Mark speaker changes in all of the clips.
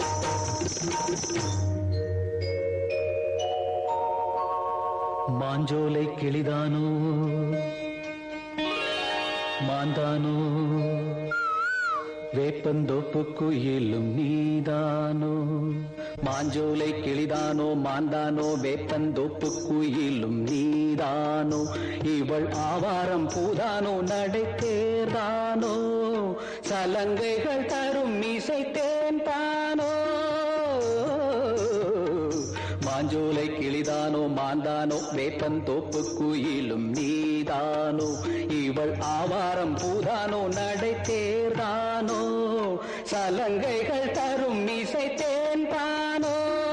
Speaker 1: மாஞ்சோலை கிளிதானோ மாந்தானோ வேப்பந்தோப்பு குயிலும் நீதானோ மாஞ்சோலை கிளிதானோ மாந்தானோ வேப்பந்தோப்பு குயிலும் நீதானோ இவள் ஆவாரம் பூதானோ நடை தேர்தானோ சலங்கைகள் தரும் இசை தேன்தானோ மாஞ்சோலை கிளிதானோ மாந்தானோ வேப்பந்தோப்பு குயிலும் நீதானோ இவள் ஆவாரம் பூதானோ நடை தேர்தானோ சலங்கைகள் தரும் இசை தேன்தானோ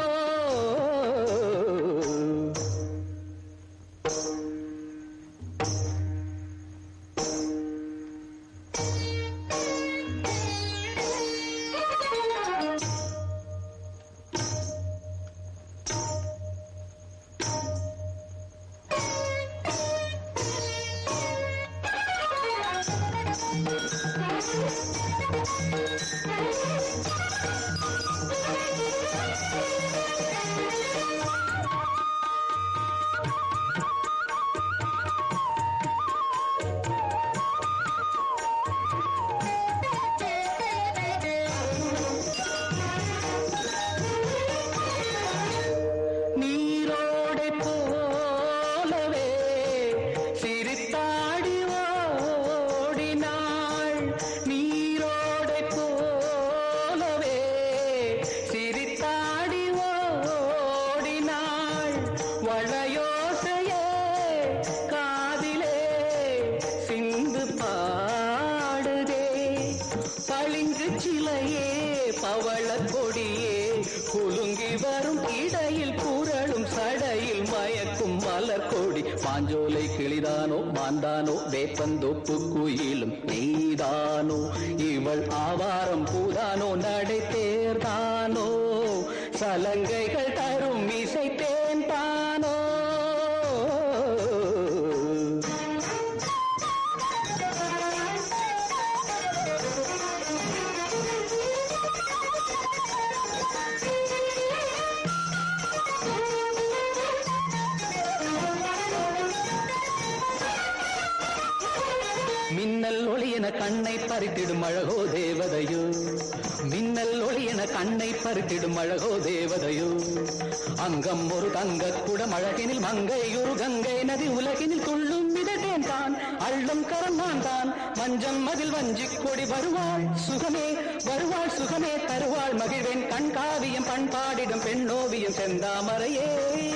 Speaker 1: நீரோடை போலவே சிரித்தாடி ஓடினாள் நீரோடை போலவே சிரித்தாடி ஓடினாள் வளையோசையே காதிலே சிந்து பாடுதே பளிங்கு சிலையே பவள கொடியே குலுங்கி வரும் இடையில் புரளும் சடையில் மயக்கும் மலர் கொடி மாஞ்சோலை கிளிதானோ மாந்தானோ வேப்பந்தோப்பு குயிலும் நீதானோ இவள் ஆவாரம் பூதானோ நடை தேர்தானோ சலங்கைகள் தரும் இசை தேன்தானோ மின்னல் ஒளி என கண்ணை பறித்திடும் அழகோ தேவதையோ மின்னல் ஒளி என கண்ணை பறித்திடும் அழகோ தேவதையோ அங்கம் ஒரு தங்க குடம் அழகினில் மங்கை ஒரு கங்கை நதி உலகினில் துள்ளும் மிதட்டேன் தான் அள்ளும் கரம் நான் தான் மஞ்சம் மதில் வஞ்சிக் கொடி வருவாள் சுகமே வருவாள் சுகமே தருவாள் மகிழ்வேன் கண்காவியம் பண்பாடிடும் பெண்ணோவியம் செந்தாமரையே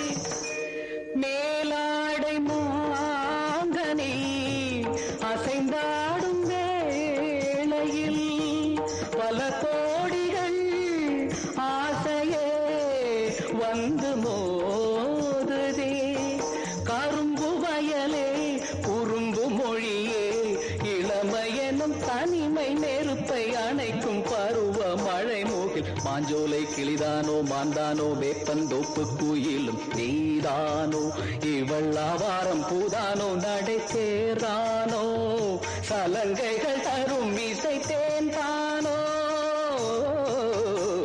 Speaker 1: மேலாடை மாங்கனி அசைந்தாடும் வேளையில் பல கோடிகள் ஆசையே வந்து மோதுதே கரும்பு வயலே குறும்பு மொழியே இளமையெனும் தனிமை நெருப்பை அணைக்கும் பருவ மழை மூகில் மாஞ்சோலை கிளிதானோ மாந்தானோ வேப்பந்தோப்பு குயிலும் நீதானோ இவள் ஆவாரம் பூதானோ நடை தேர்தானோ சலங்கைகள் தரும் இசை தேன்தானோ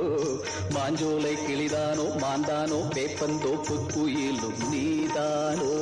Speaker 1: மாஞ்சோலை கிளிதானோ மாந்தானோ வேப்பந்தோப்பு குயிலும் நீதானோ